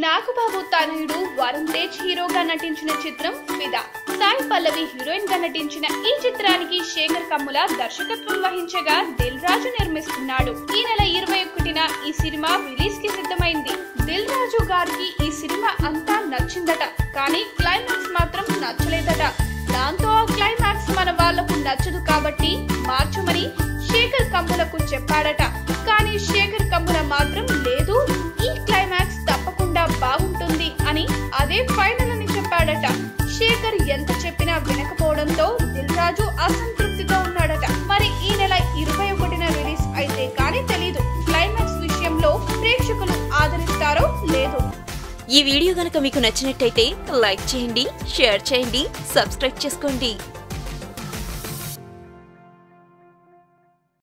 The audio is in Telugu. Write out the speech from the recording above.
నాగబాబు తనయుడు వరుణ్ తేజ్ హీరోగా నటించిన చిత్రం ఫిదా సాయి పల్లవి హీరోయిన్ గా నటించిన ఈ చిత్రానికి శేఖర్ కమ్ముల దర్శకత్వం వహించగా దిల్ రాజు నిర్మిస్తున్నాడు ఈ నెల ఇరవై ఒకటిన ఈ సినిమా రిలీజ్ కి సిద్ధమైంది దిల్ రాజు గారికి ఈ సినిమా అంతా నచ్చిందట కానీ క్లైమాక్స్ మాత్రం నచ్చలేదట దాంతో ఆ క్లైమాక్స్ మన వాళ్లకు నచ్చదు కాబట్టి మార్చమని శేఖర్ కమ్ములకు చెప్పాడట కానీ శేఖర్ కమ్ముల మాత్రం లేదు ఈ క్లైమాక్స్ తప్పకుండా బాగుంటుంది అని అదే ఫైనల్ అని చెప్పాడట శేఖర్ ఎంత చెప్పినా వినకపోవడంతో దిల్ రాజు అసంతృప్తితో ఉన్నాడట మరి ఈ నెల ఇరవై ఒకటిన రిలీజ్ అయితే కానీ తెలీదు క్లైమాక్స్ విషయంలో ప్రేక్షకులు ఆదరిస్తారో లేదో ఈ వీడియో గనక మీకు నచ్చినట్టయితే లైక్ చేయండి షేర్ చేయండి సబ్స్క్రైబ్ చేసుకోండి